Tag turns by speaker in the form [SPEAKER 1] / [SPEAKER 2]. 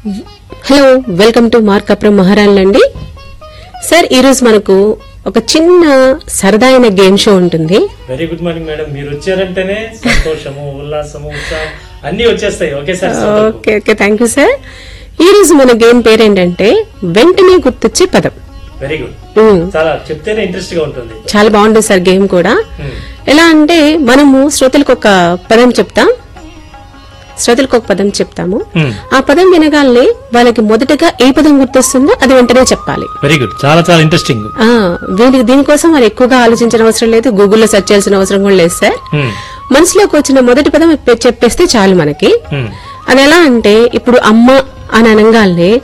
[SPEAKER 1] Hello welcome to Markapuram మహారాణులండి sir ఈరోజు మనకు ఒక చిన్న సరదా అయిన గేమ్ షో ఉంటుంది
[SPEAKER 2] వెరీ గుడ్ మార్నింగ్ మేడం మీరు వచ్చారంటేనే సంతోషము ఉల్లాసము ఉత్సాహం అన్ని వచ్చేస్తాయి ఒకేసారి సభకు.
[SPEAKER 1] Okay okay thank you sir ఈ రోజు మన గేమ్ పేరేంటంటే వెంటనే గుర్తొచ్చే పదం
[SPEAKER 2] వెరీ గుడ్
[SPEAKER 1] ఉమ్,
[SPEAKER 2] చాలా చెప్తేనే ఇంట్రెస్ట్ గా ఉంటుంది
[SPEAKER 1] చాలా బాగుంటుంది సార్ గేమ్ కూడా
[SPEAKER 2] ఉమ్,
[SPEAKER 1] ఎలా అంటే మనము శ్రోతలకు ఒక పదం చెప్తాం శ్రోతలకు ఒక పదం చెప్తాము
[SPEAKER 2] ఉమ్,
[SPEAKER 1] ఆ పదం వినగానే వాళ్ళకి మొదటగా ఏ పదం గుర్తొస్తుందో అది వెంటనే చెప్పాలి
[SPEAKER 2] వెరీ గుడ్ చాలా చాలా ఇంట్రెస్టింగ్
[SPEAKER 1] ఆ దీనికి దీనికోసం వాళ్ళు ఎక్కువగా ఆలోచించిన అవసరం లేదు గూగుల్లో సెర్చ్ చేయాల్సిన అవసరం కూడా లేదు సార్
[SPEAKER 2] ఉమ్,
[SPEAKER 1] మనసులోకి వచ్చిన మొదటి పదం చెప్పేస్తే చాలు మనకి
[SPEAKER 2] ఉమ్,
[SPEAKER 1] అది ఎలా అంటే ఇప్పుడు అమ్మ అని అనగానే